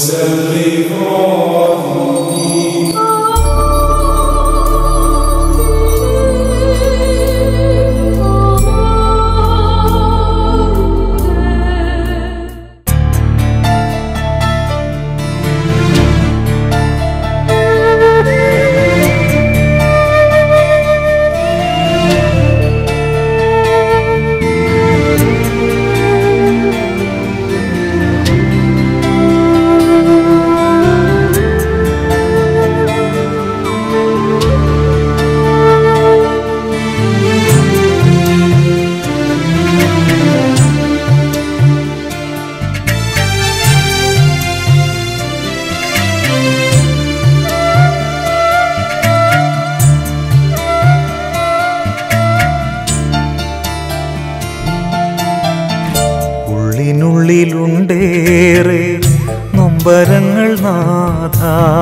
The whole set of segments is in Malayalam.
ഉള്ളിനുള്ളിലുണ്ടേറെ നൊമ്പരങ്ങൾ നാഥ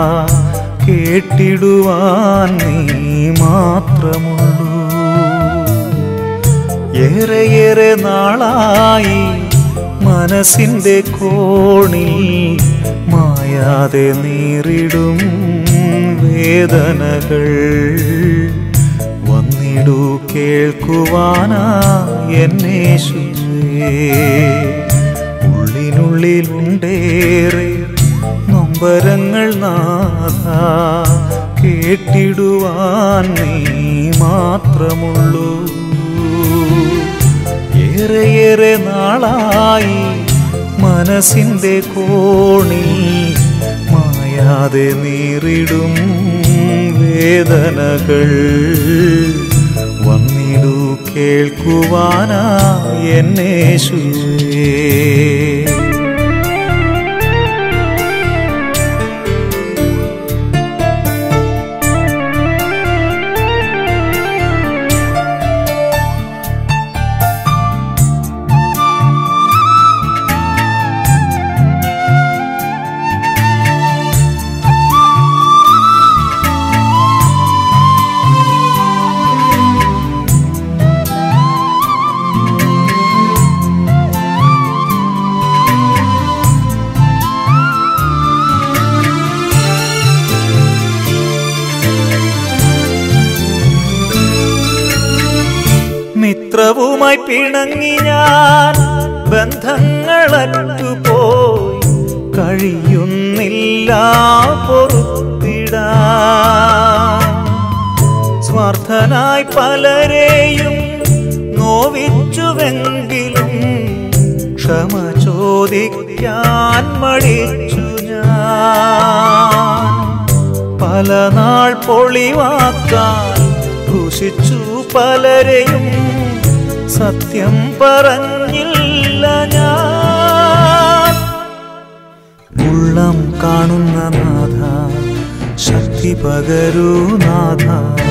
കേട്ടിടുവാൻ നീ മാത്രമുള്ളൂ ഏറെയേറെ നാളായി മനസ്സിൻ്റെ കോണിൽ മായാതെ നീറിടും വേദനകൾ വന്നിടൂ കേൾക്കുവാനാ എന്നേശുവേ ഉള്ളിനുള്ളിലുണ്ടേറെ നൊമ്പരങ്ങൾ നാഥ കേട്ടിടുവാൻ നീ മാത്രമുള്ളൂ ഏറെയേറെ നാളായി മനസ്സിൻ്റെ കോണിൽ മായാതെ നീറിടും വേദനകൾ വന്നിടൂ കേൾക്കുവാനാ എന്നേശുവേ മിത്രവുമായി പിണങ്ങി ഞാൻ ബന്ധങ്ങളറ്റുപോയി കഴിയുന്നില്ല പൊറുത്തിടാൻ സ്വാർത്ഥനായി പലരെയും നോവിച്ചുവെങ്കിലും ക്ഷമ ചോദിക്കാൻ മടിച്ചു ഞാൻ പല നാൾ പൊളിവാക്കാൻ ക്രൂശിച്ചു പലരെയും സത്യം പറഞ്ഞില്ല ഞാൻ ഉള്ളം കാണുന്ന നാഥ ശക്തി പകരൂ നാഥ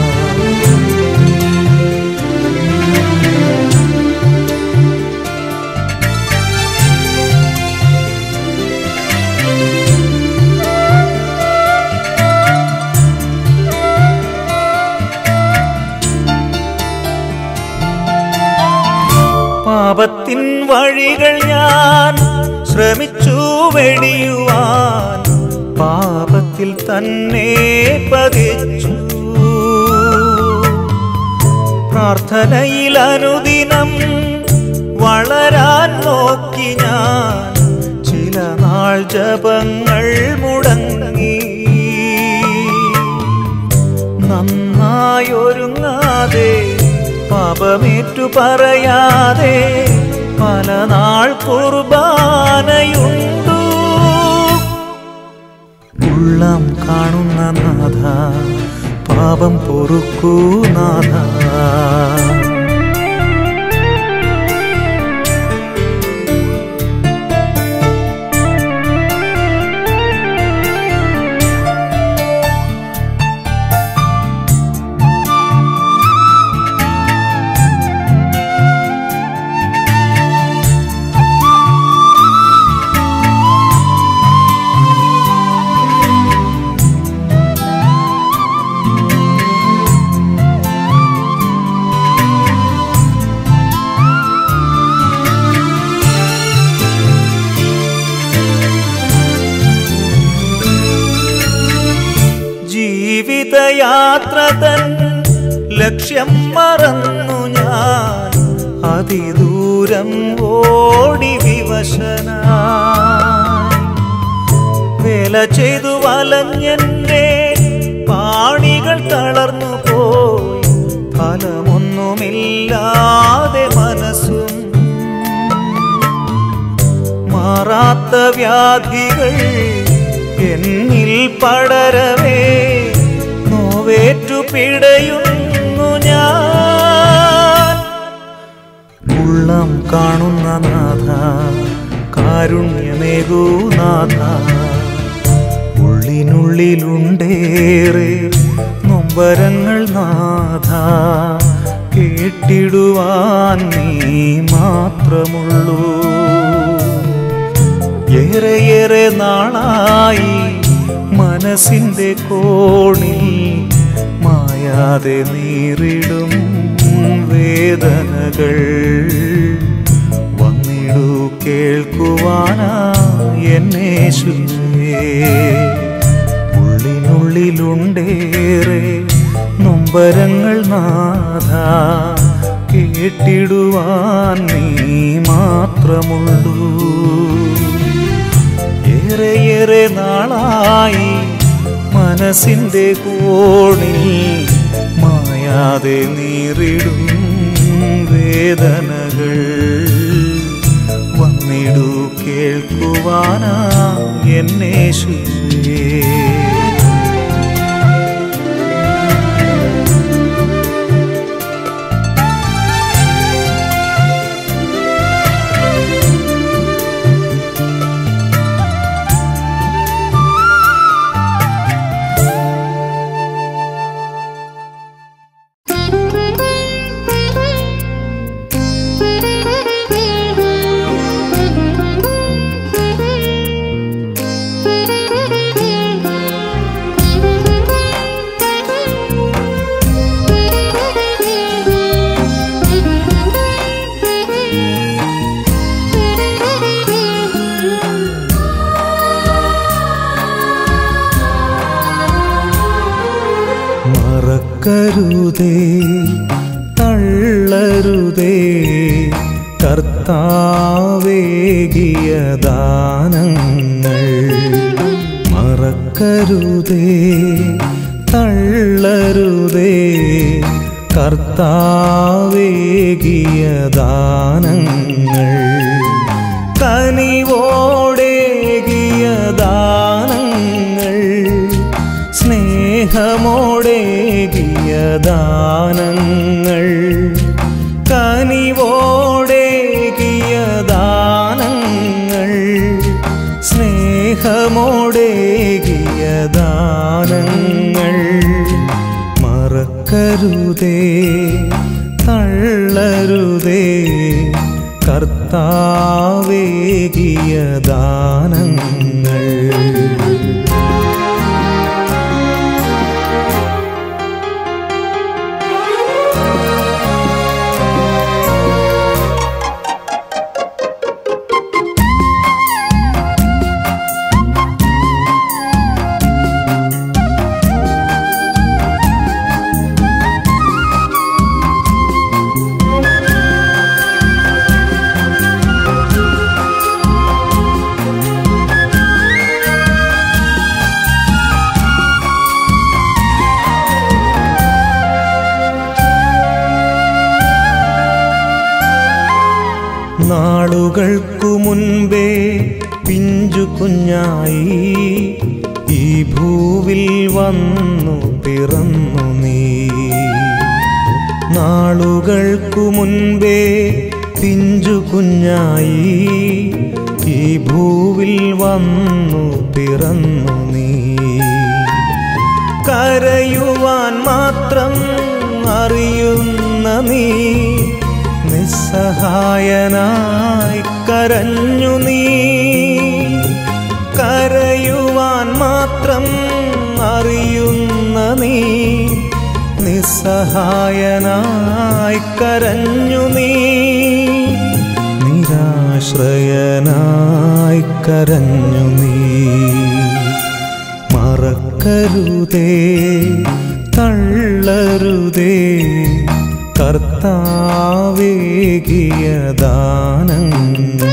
പാപത്തിൻ വഴികൾ ഞാൻ ശ്രമിച്ചു വെടിയുവാൻ പാപത്തിൽ തന്നെ പതിച്ചു പ്രാർത്ഥനയിൽ അനുദിനം വളരാൻ നോക്കി ഞാൻ ചില നാൾ ജപങ്ങൾ മുടങ്ങി നന്നായൊരുങ്ങാതെ പാപമേറ്റു പറയാതെ പല നാൾ കുർബാനയുണ്ടു ഉള്ളം കാണുന്ന നാഥ പാപം പൊറുക്കൂ നാഥ ജീവിതയാത്ര തൻ ലക്ഷ്യം മറന്നു ഞാൻ അതിദൂരം ഓടി വിവശനായി വേല ചെയ്തു വലഞ്ഞെന്റെ പാണികൾ തളർന്നു പോയി ഫലമൊന്നുമില്ലാതെ മനസ്സും മാറാത്ത വ്യാധികൾ എന്നിൽ പടരവേ നോവേറ്റു പിടയുന്നു ഞാൻ ഉള്ളം കാണുന്ന നാഥ കാരുണ്യമേകൂ നാഥ ഉള്ളിനുള്ളിലുണ്ടേറെ നൊമ്പരങ്ങൾ നാഥ കേട്ടിടുവാൻ നീ മാത്രമുള്ളൂ ഏറെയേറെ നാളായി മനസ്സിൻ്റെ കോണിൽ മായാതെ നീറിടും വേദനകൾ വന്നിടു കേൾക്കുവാനാ എന്നേശുവേ ഉള്ളിനുള്ളിലുണ്ടേറെ നൊമ്പരങ്ങൾ നാഥ കേട്ടിടുവാൻ നീ മാത്രമുള്ളൂ ഏറെയേറെ നാളായി മനസ്സിൻ്റെ കോണിൽ മായാതെ നീറിടും വേദനകൾ വന്നിടു കേൾക്കുവാനാ എന്നേശുവേ മറക്കരുതേ തള്ളരുതേ കർത്താവേകിയ ദാനങ്ങൾ മറക്കരുതേ തള്ളരുതേ കർത്താവേകിയ ദാനങ്ങൾ കനിവോടേകിയ ദാനങ്ങൾ സ്നേഹമോടേകിയ ദാനങ്ങൾ കനിവോടേകിയ ദാനങ്ങൾ സ്നേഹമോടേകിയ ദാനങ്ങൾ മറക്കരുതേ തള്ളരുതേ കർത്താവേകിയ ദാനങ്ങൾ നാളുകൾക്കു മുൻപേ പിഞ്ചു കുഞ്ഞായി ഈ ഭൂവിൽ വന്നു പിറന്നു നീ നാളുകൾക്കു മുൻപേ പിഞ്ചു കുഞ്ഞായി ഈ ഭൂവിൽ വന്നു പിറന്നു നീ കരയുവാൻ മാത്രം അറിയുന്ന നീ നിസ്സഹായനായി കരഞ്ഞു നീ കരയുവാൻ മാത്രം അറിയുന്ന നീ നിസ്സഹായനായി കരഞ്ഞു നീ നിരാശ്രയനായി കരഞ്ഞു നീ മറക്കരുതേ തള്ളരുതേ കർത്താവേകിയ ദാനങ്ങൾ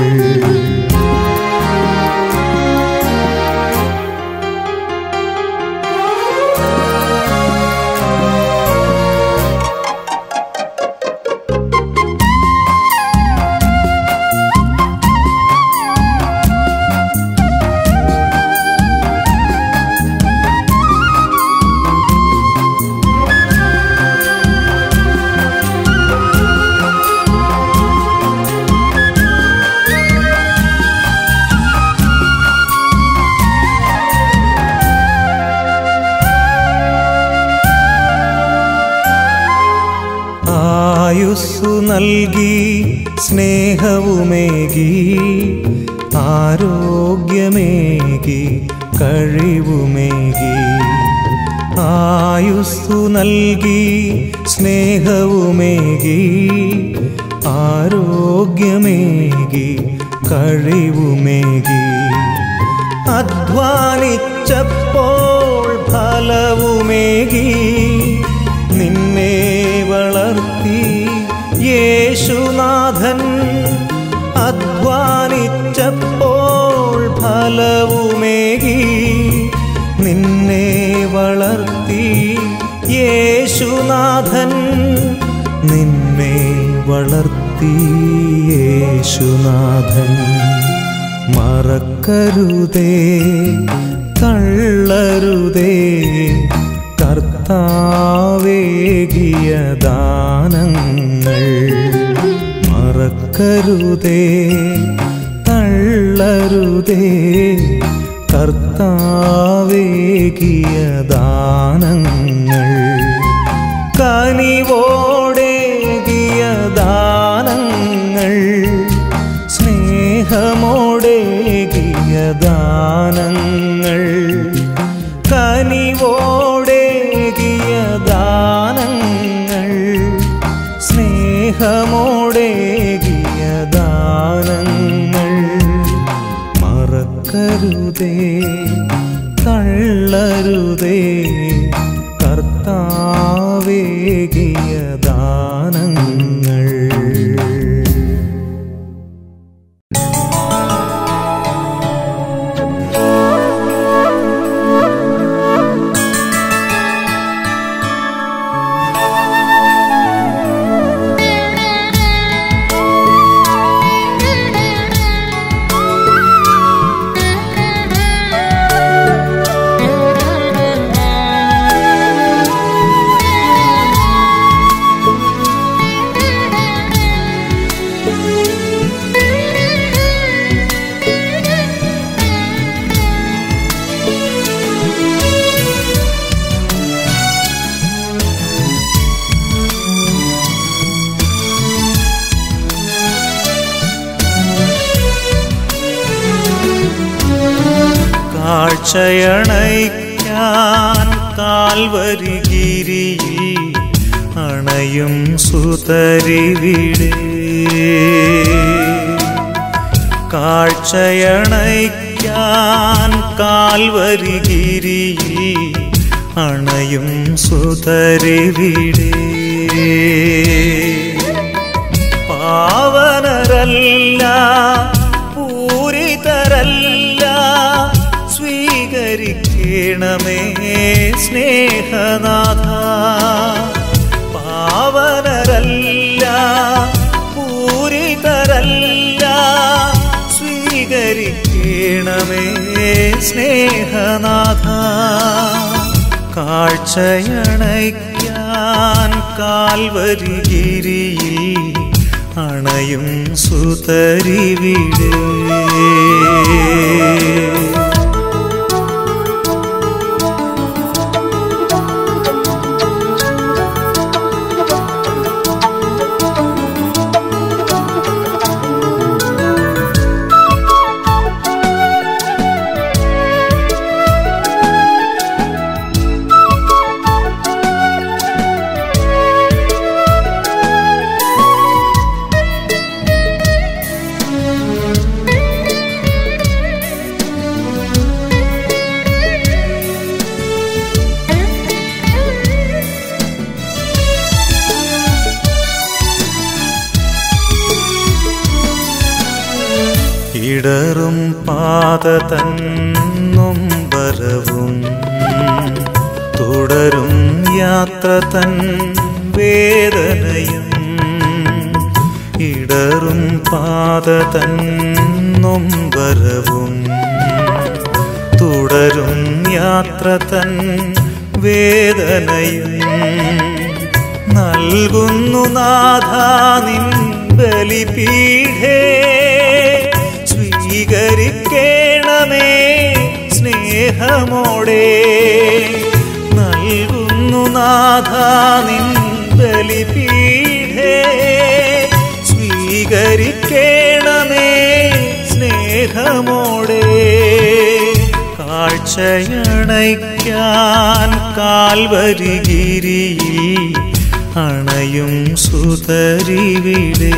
ആയുസ്സു നൽകി സ്നേഹവുമേകി ആരോഗ്യമേകി കഴിവുമേകി ആയുസ്സു നൽകി സ്നേഹവുമേകി ആരോഗ്യമേകി കഴിവുമേകി അധ്വാനിച്ചപ്പോൾ ഫലവുമേകി നിന്നെ വളർത്തി യേശുനാഥൻ അധ്വാനിച്ചപ്പോൾ ഫലവുമേകി നിന്നെ വളർത്തി യേശുനാഥൻ നിന്നെ വളർത്തി യേശുനാഥൻ മറക്കരുതേ തള്ളരുതേ കർത്താവേകിയ ദാനങ്ങൾ മറക്കരുതേ തള്ളരുതേ കർത്താവേകിയ ദാനങ്ങൾ കനിവോടേകിയ ദാനങ്ങൾ സ്നേഹമോടേകിയ ദാനങ്ങൾ കനിവോടേകിയ ദാനങ്ങൾ സ്നേഹമോടേകിയ ദാനങ്ങൾ മറക്കരുതേ തള്ളരുതേ കർത്താവേകിയ ദാനങ്ങൾ കാഴ്ചയണയ്ക്കാൻ കാൽവരിഗിരിയിൽ അണയും സുതരിവിടെ കാഴ്ചയണയ്ക്കാൻ കാൽവരിഗിരിയിൽ അണയും സുതരിവിടെ പാവനരല്ല പൂരിതരല്ല സ്വീകരിക്കണമേ സ്നേഹനാഥ പാവനരല്ല പൂരിതരല്ല സ്വീകരിക്കണമേ സ്നേഹനാഥ കാഴ്ചയണയ്ക്കാൻ കാൽവരിഗിരിയിൽ അണയും സുതരിവിടെ ഇടറും പാത തന്നും വരവും തുടരും യാത്ര തൻ വേദനയും ഇടറും പാത തന്നും വരവും തുടരും യാത്ര തൻ വേദനയും നൽകുന്നു നാഥാ നിൻ ബലിപീഠേ സ്വീകരിക്കേണമേ സ്നേഹമോടെ നൽകുന്നു നാഥാ നിൻ ബലിപീഠേ സ്വീകരിക്കേണമേ സ്നേഹമോടെ കാഴ്ചയണയ്ക്കാൻ കാൽവരികിരിയിൽ അണയും സുതരിവിടെ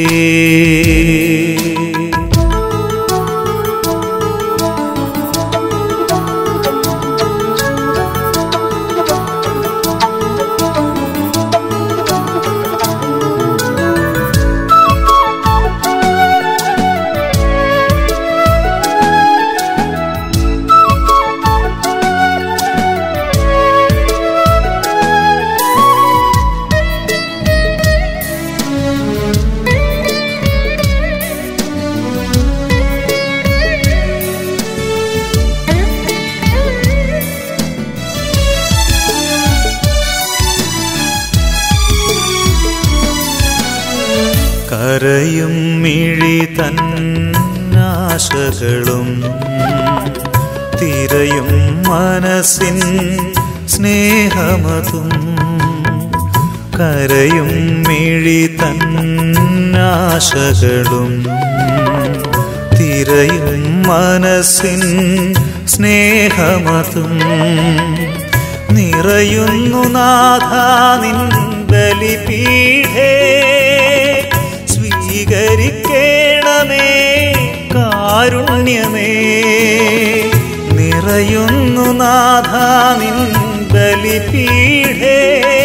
കരയും മിഴി തന്നാശകളും തിരയും മനസ്സിൻ സ്നേഹമതും കരയും മിഴി തന്നാശകളും തിരയും മനസ്സിൻ സ്നേഹമതും നിറയുന്നു നാഥാ നിൻ ബലിപീഠേ സ്വീകരിക്കേണമേ കാരുണ്യമേ നിറയുന്നു നാഥാ നിൻ ബലിപീഠേ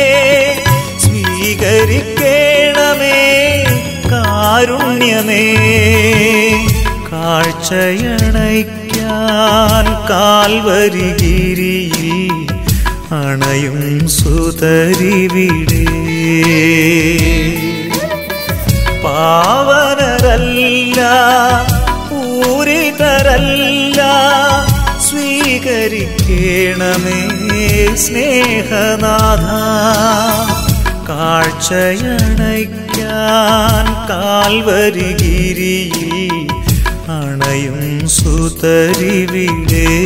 സ്വീകരിക്കേണമേ കാരുണ്യമേ കാഴ്ചയണയ്ക്കാൻ കാൽവരികിരിയിൽ അണയും സുതരിവിടെ പാവനരല്ല പൂരിതരല്ല സ്വീകരിക്കണമേ സ്നേഹനാഥ കാഴ്ചയണയ്ക്കാൻ കാൽവരികിരിയിൽ അണയും സുതരിവിടെ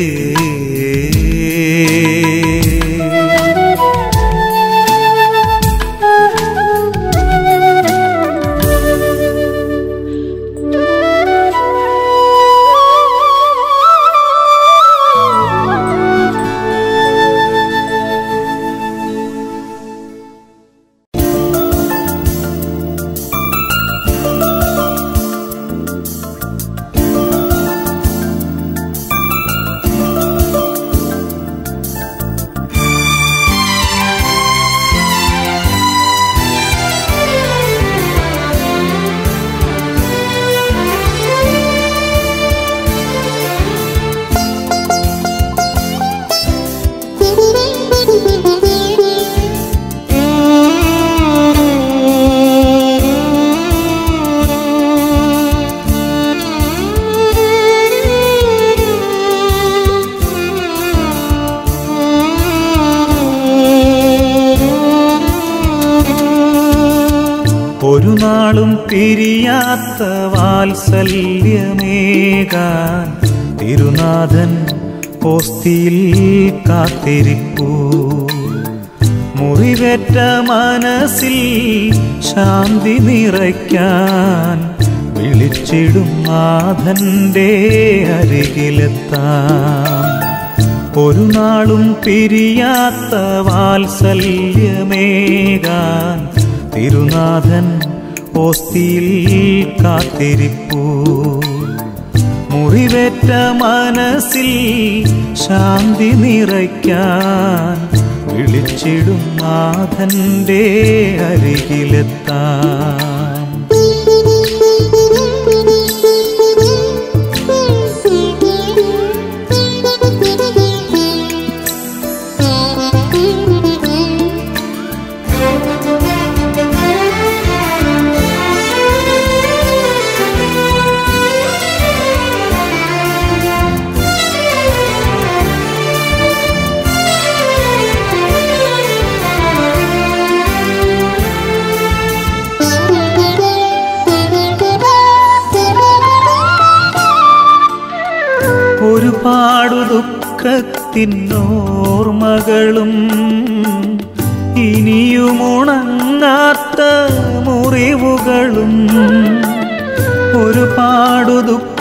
ഒരു നാളും പിരിയാത്ത വാത്സല്യമേകാൻ തിരുനാഥൻ പോസ്തിയിൽ കാത്തിരിപ്പൂ മുറിവേറ്റ മനസ്സിൽ ശാന്തി നിറയ്ക്കാൻ വിളിച്ചിടും നാഥന്റെ അരികിലെത്താം ഒരു നാളും പിരിയാത്ത വാത്സല്യമേകാൻ തിരുനാഥൻ ഓസ്തിയിൽ കാത്തിരിപ്പൂ മുറിവേറ്റ മനസ്സിൽ ശാന്തി നിറയ്ക്കാൻ വിളിച്ചിടും നാഥന്റെ അരികിലെത്താം ഒരുപാടു ദുഃഖത്തിനോർമകളും ഇനിയുമുണങ്ങാത്ത മുറിവുകളും ഒരുപാടു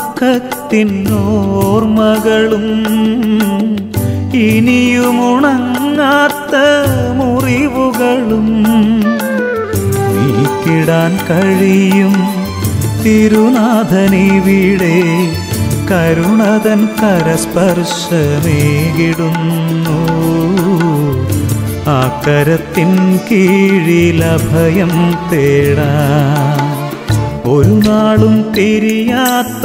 ദുഃഖത്തിനോർമകളും ഇനിയുമുണങ്ങാത്ത മുറിവുകളും നീക്കിടാൻ കഴിയും തിരുനാഥനിവിടെ കരുണതൻ കരസ്പർശമേകിടുന്നു ആ കരത്തിൻ കീഴിലഭയം തേടാൻ ഒരു നാളും തിരിയാത്ത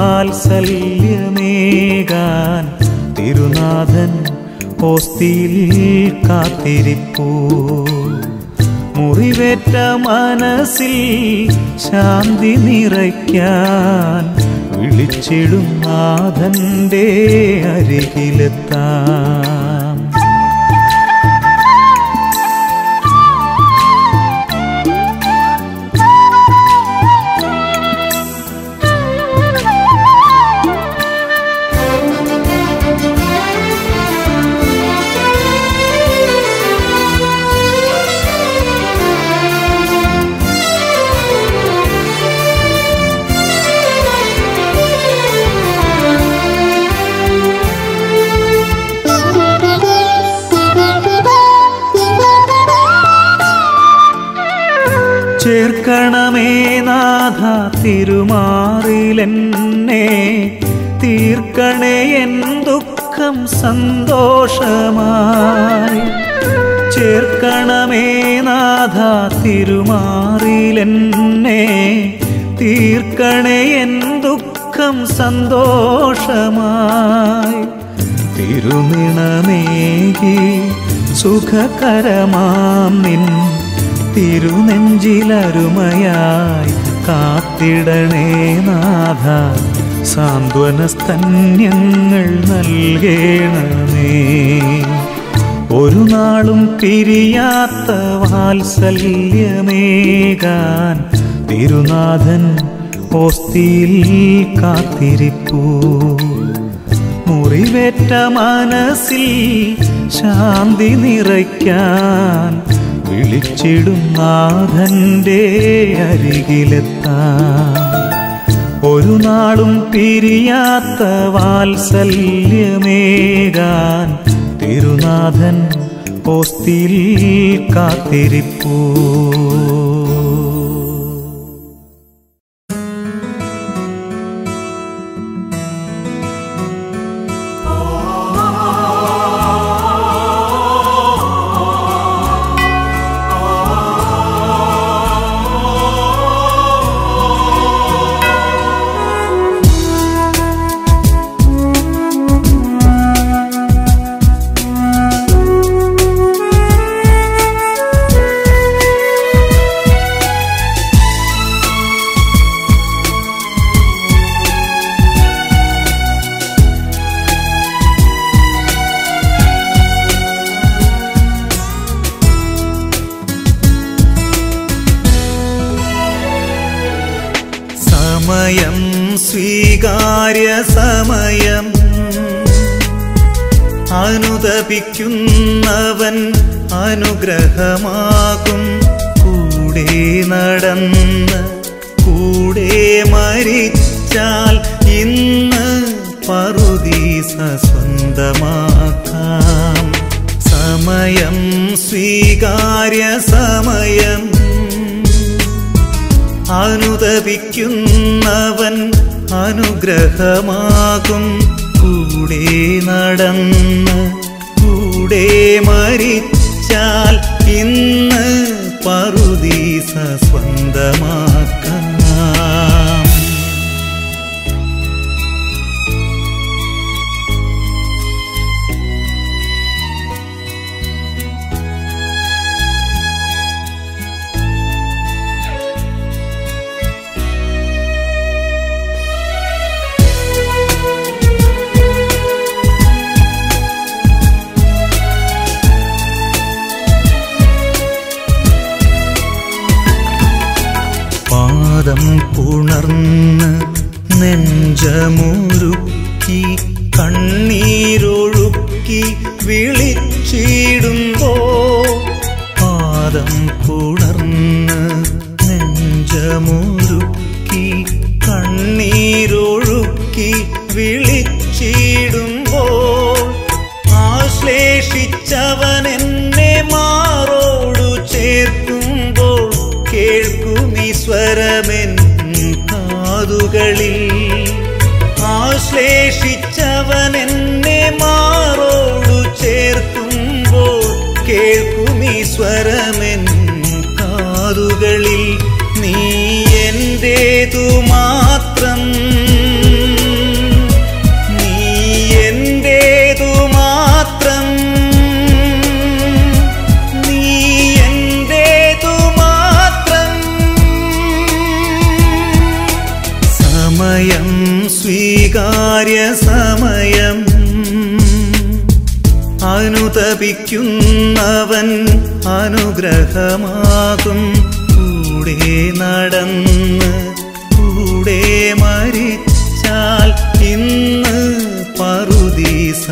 വാത്സല്യമേകാൻ തിരുനാഥൻ ഓസ്തിയിൽ കാത്തിരിപ്പൂ മുറിവേറ്റ മനസ്സിൽ ശാന്തി നിറയ്ക്കാൻ വിളിച്ചിടും നാഥന്റെ അരികിലെത്താം ചേർക്കണമേ നാഥ തിരുമാറിലെന്നെ തീർക്കണേ എൻ ദുഃഖം സന്തോഷമായി ചേർക്കണമേ നാഥ തിരുമാറിലെന്നെ തീർക്കണേ എൻ ദുഃഖം സന്തോഷമായി തിരുനിണമേകി സുഖകരമാം നിൻ തിരുനെഞ്ചിലരുമയായി കാത്തിടണേ നാഥ സാന്ത്വനസ്തന്യങ്ങൾ നൽകേണമേ ഒരു നാളും പിരിയാത്ത വാത്സല്യമേകാൻ തിരുനാഥൻ ഓസ്തിയിൽ കാത്തിരിപ്പൂ മുറിവേറ്റ മനസ്സിൽ ശാന്തി നിറയ്ക്കാൻ വിളിച്ചിടും നാഥന്റെ അരികിലെത്താം ഒരു നാളും പിരിയാത്ത വാത്സല്യമേകാൻ തിരുനാഥൻ ഓസ്തിയിൽ കാത്തിരിപ്പൂ സമയം സ്വീകാര്യ സമയം അനുദപിക്കുന്നവൻ അനുഗ്രഹമാകും കൂടെ നടന്ന് കൂടെ മരിച്ചാൽ ഇന്ന് പറുദീസ സ്വന്തമാക്കാം സമയം സ്വീകാര്യ സമയം അനുദപിക്കുന്നവൻ അനുഗ്രഹമാകും കൂടെ നടന്ന് കൂടെ മരിച്ചാൽ ഇന്ന് പറുദീസ സ്വന്തമാക്കാം പാദം പുണർന്ന് നെഞ്ചമുരുക്കി കണ്ണീരൊഴുക്കി വിളിച്ചിടുമ്പോ പാദം പുണർന്ന് നെഞ്ചമുരുക്കി കണ്ണീരൊഴുക്കി വിളിച്ചിടുമ്പോൾ ആശ്ലേഷിച്ചവൻ എന്നെ മാറോടു ചേർക്കുമ്പോൾ കേൾക്കും ഈശ്വരമെൻ കാതുകളിൽ ആശ്ലേഷിച്ചവൻ എന്നെ മാറോടു ചേർക്കുമ്പോൾ കേൾക്കും ഈശ്വരമെൻ കാതുകളിൽ നീ എന്റേതു മാത്രം നീ എന്റേതു മാത്രം നീ എന്റേതു മാത്രം സമയം സ്വീകാര്യ സമയം അനുതപിക്കുന്നവൻ അനുഗ്രഹമാകും കൂടെ നടന്ന് കൂടെ മരിച്ചാൽ ഇന്ന് പറുദീസ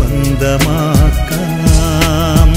സ്വന്തമാക്കാം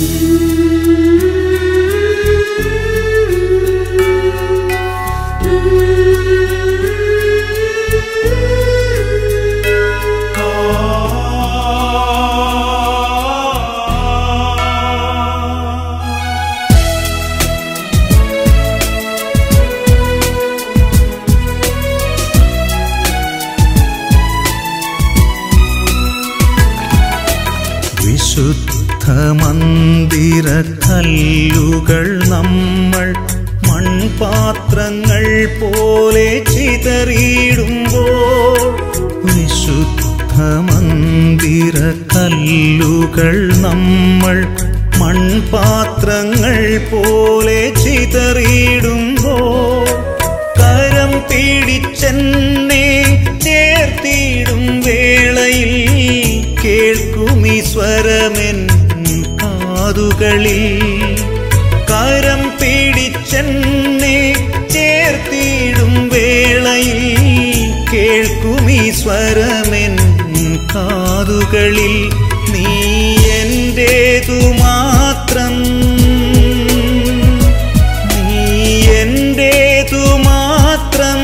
വിശുദ്ധ മന്ദിര കല്ലുകൾ നമ്മൾ മൺപാത്രങ്ങൾ പോലെ ചിതറിയിടുമ്പോൾ വിശുദ്ധ മന്ദിര കല്ലുകൾ നമ്മൾ മൺപാത്രങ്ങൾ പോലെ ചിതറിയിടുമ്പോൾ കരം പിടിച്ചെന്നെ ചേർത്തിടും വേളയിൽ കേൾക്കും ഈശ്വരമെൻ കാതുകളിൽ കരം പിടിച്ചെന്നെ ചേർത്തിടും വേളയിൽ കേൾക്കും ഈശ്വരമെൻ കാതുകളിൽ നീ എന്റേതു മാത്രം നീ എന്റേതു മാത്രം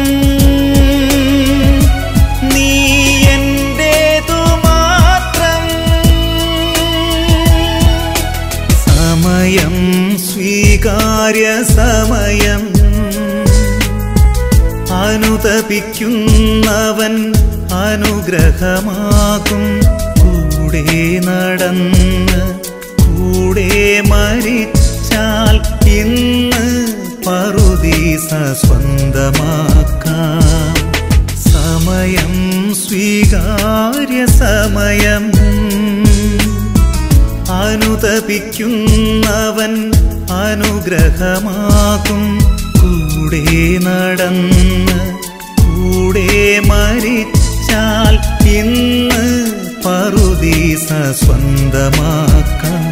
നീ എന്റേതു മാത്രം സമയം സ്വീകാര്യ സമയം അനുതപിക്കുന്നവൻ അനുഗ്രഹമാകും കൂടെ നടന്ന് കൂടെ മരിച്ചാൽ ഇന്ന് പറുദീസ സ്വന്തമാക്കാം സമയം സ്വീകാര്യ സമയം അനുതപിക്കുന്നവൻ അനുഗ്രഹമാകും കൂടെ നടന്ന് കൂടെ മരിച്ചാൽ ഇന്ന് പറുദീസ സ്വന്തമാക്കാം